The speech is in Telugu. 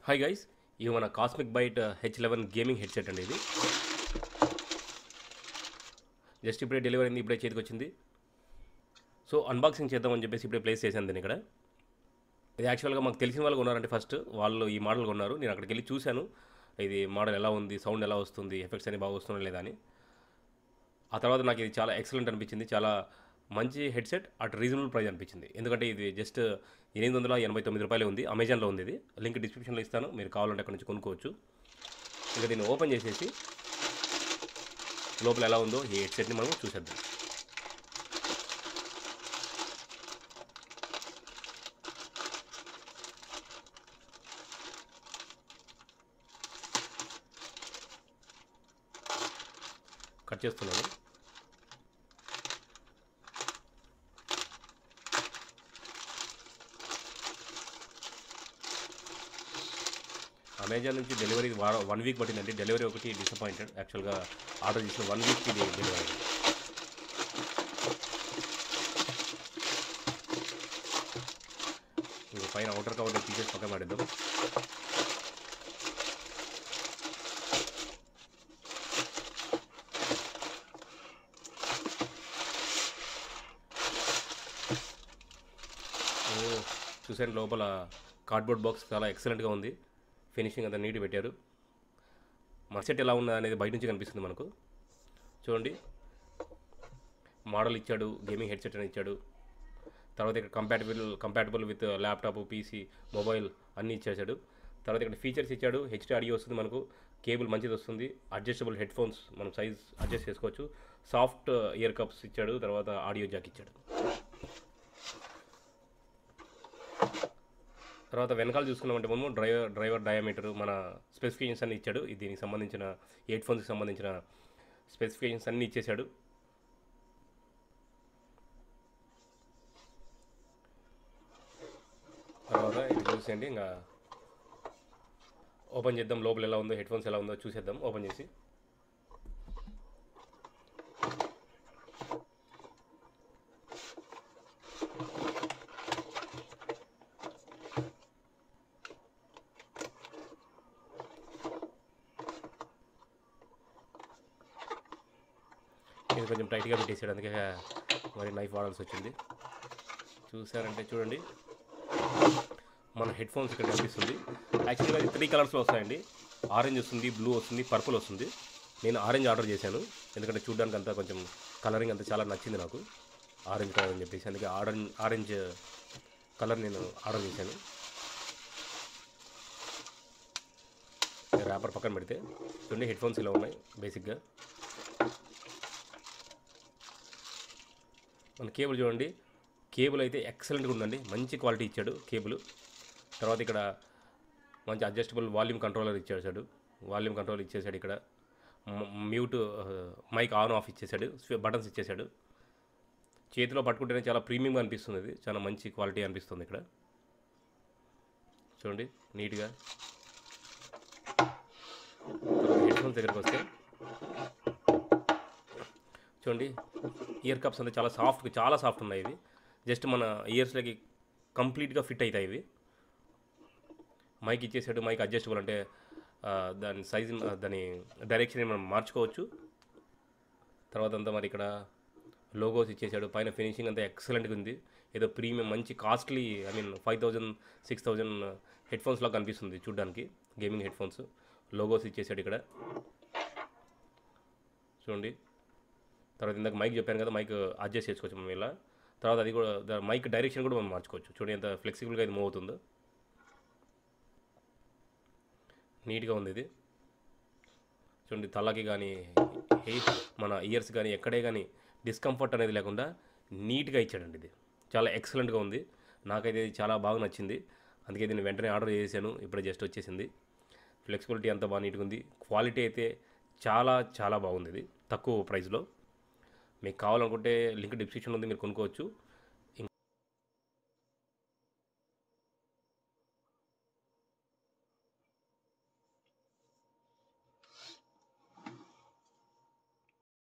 హాయ్ గైస్ ఇది మన Cosmic Byte H eleven gaming headset అండి ఇది జస్ట్ ఇప్పుడే డెలివరీ అయింది ఇప్పుడే చేతికి వచ్చింది సో అన్బాక్సింగ్ చేద్దామని చెప్పేసి ఇప్పుడే ప్లేస్ చేశాను దీన్ని ఇక్కడ ఇది యాక్చువల్గా మాకు తెలిసిన వాళ్ళు కొన్నారంటే ఫస్ట్ వాళ్ళు ఈ మోడల్ కొన్నారు నేను అక్కడికి వెళ్ళి చూశాను ఇది మోడల్ ఎలా ఉంది సౌండ్ ఎలా వస్తుంది ఎఫెక్ట్స్ అని బాగా వస్తున్నాయి లేదా అని ఆ తర్వాత నాకు ఇది చాలా ఎక్సలెంట్ అనిపించింది చాలా మంచి హెడ్సెట్ అట్ రీజనబుల్ ప్రైస్ అనిపించింది ఎందుకంటే ఇది జస్ట్ ఎనిమిది వందల ఎనభై తొమ్మిది రూపాయలు ఉంది అమెజాన్లో ఉంది ఇది లింక్ డిస్క్రిప్షన్లో ఇస్తాను మీరు కావాలంటే అక్కడ నుంచి కొనుక్కోవచ్చు ఇంకా దీన్ని ఓపెన్ చేసేసి లోపల ఎలా ఉందో ఈ హెడ్సెట్ని మనం చూసేద్దాం కట్ చేస్తున్నాను అమెజాన్ నుంచి డెలివరీ వారం వన్ వీక్ పట్టిందండి డెలివరీ ఒకటి డిసప్పాయింటెడ్ యాక్చువల్గా ఆర్డర్ చేసిన వన్ వీక్కి ఇది డెలివరీ అయింది ఇంకా పైన అవుటర్ కవర్ తీసేసి పక్కన పడేద్దాం ఓ చూసాను లోపల కార్డ్బోర్డ్ బాక్స్ చాలా ఎక్సలెంట్గా ఉంది ఫినిషింగ్ అంతా నీట్ పెట్టారు మా సెట్ ఎలా ఉన్నది అనేది బయట నుంచి కనిపిస్తుంది మనకు చూడండి మోడల్ ఇచ్చాడు గేమింగ్ హెడ్సెట్ అని ఇచ్చాడు తర్వాత ఇక్కడ compatible compatible with laptop PC mobile అన్నీ ఇచ్చేసాడు తర్వాత ఇక్కడ ఫీచర్స్ ఇచ్చాడు హెచ్డి ఆడియో వస్తుంది మనకు కేబుల్ మంచిది వస్తుంది అడ్జస్టబుల్ హెడ్ ఫోన్స్ మనం సైజ్ అడ్జస్ట్ చేసుకోవచ్చు సాఫ్ట్ ఇయర్ కప్స్ ఇచ్చాడు తర్వాత ఆడియో జాక్ ఇచ్చాడు తర్వాత వెనకాల చూసుకున్నామంటే మనము డ్రైవర్ డ్రైవర్ డయామీటర్ మన స్పెసిఫికేషన్స్ అన్ని ఇచ్చాడు ఇది దీనికి సంబంధించిన హెడ్ ఫోన్స్కి సంబంధించిన స్పెసిఫికేషన్స్ అన్ని ఇచ్చేశాడు తర్వాత ఇది చూసేయండి ఇంకా ఓపెన్ చేద్దాం లోపల ఎలా ఉందో హెడ్ ఫోన్స్ ఎలా ఉందో చూసేద్దాం ఓపెన్ చేసి ఇది కొంచెం టైట్గా పెట్టేసాడు అందుకే మరి నైఫ్ వాడాల్సి వచ్చింది చూసారంటే చూడండి మన హెడ్ ఫోన్స్ ఇక్కడ కనిపిస్తుంది యాక్చువల్గా అది త్రీ కలర్స్లో వస్తాయండి ఆరెంజ్ వస్తుంది బ్లూ వస్తుంది పర్పుల్ వస్తుంది నేను ఆరెంజ్ ఆర్డర్ చేశాను ఎందుకంటే చూడడానికి అంతా కొంచెం కలరింగ్ అంతా చాలా నచ్చింది నాకు ఆరెంజ్ కలర్ అని చెప్పేసి అందుకే ఆరెంజ్ ఆరెంజ్ కలర్ నేను ఆర్డర్ చేశాను ర్యాపర్ పక్కన పెడితే చూడండి హెడ్ ఫోన్స్ ఇలా ఉన్నాయి బేసిక్గా మన కేబుల్ చూడండి కేబుల్ అయితే ఎక్సలెంట్గా ఉందండి మంచి క్వాలిటీ ఇచ్చాడు కేబుల్ తర్వాత ఇక్కడ మంచి అడ్జస్టబుల్ వాల్యూమ్ కంట్రోలర్ ఇచ్చేసాడు వాల్యూమ్ కంట్రోల్ ఇచ్చేసాడు ఇక్కడ మ్యూట్ మైక్ ఆన్ ఆఫ్ ఇచ్చేసాడు బటన్స్ ఇచ్చేసాడు చేతిలో పట్టుకుంటేనే చాలా ప్రీమియంగా అనిపిస్తుంది ఇది చాలా మంచి క్వాలిటీ అనిపిస్తుంది ఇక్కడ చూడండి నీట్గా హెడ్ ఫోన్స్ దగ్గరికి వస్తే చూడండి ఇయర్ కప్స్ అంతా చాలా సాఫ్ట్ చాలా సాఫ్ట్ ఉన్నాయి ఇవి జస్ట్ మన ఇయర్స్లోకి కంప్లీట్గా ఫిట్ అవుతాయి ఇవి మైక్ ఇచ్చేసాడు మైక్ అడ్జస్టబుల్ అంటే ఆ, దాని సైజ్ దాని డైరెక్షన్ మనం మార్చుకోవచ్చు తర్వాత అంతా మరి ఇక్కడ లోగోస్ ఇచ్చేసాడు పైన ఫినిషింగ్ అంతా ఎక్సలెంట్గా ఉంది ఏదో ప్రీమియం మంచి costly I mean five thousand six thousand హెడ్ ఫోన్స్లో కనిపిస్తుంది చూడడానికి గేమింగ్ హెడ్ ఫోన్స్ లోగోస్ ఇచ్చేసాడు ఇక్కడ చూడండి తర్వాత ఇందాక మైక్ చెప్పాను కదా మైక్ అడ్జస్ట్ చేసుకోవచ్చు మనం ఇలా తర్వాత అది కూడా దా- మైక్ డైరెక్షన్ కూడా మనం మార్చుకోవచ్చు చూడండి ఎంత ఫ్లెక్సిబుల్గా ఇది మూవ్ అవుతుందో నీట్గా ఉంది ఇది చూడండి తలకి కానీ హెయిర్ మన ఇయర్స్ కానీ ఎక్కడే కానీ డిస్కంఫర్ట్ అనేది లేకుండా నీట్గా ఇచ్చాడండి ఇది చాలా ఎక్సలెంట్గా ఉంది నాకైతే ఇది చాలా బాగా నచ్చింది అందుకే దీన్ని వెంటనే ఆర్డర్ చేశాను ఇప్పుడు జస్ట్ వచ్చేసింది ఫ్లెక్సిబిలిటీ అంతా బాగా నీట్గా ఉంది క్వాలిటీ అయితే చాలా చాలా బాగుంది ఇది తక్కువ ప్రైస్లో మీకు కావాలనుకుంటే లింక్ డిస్క్రిప్షన్ ఉంది మీరు కొనుక్కోవచ్చు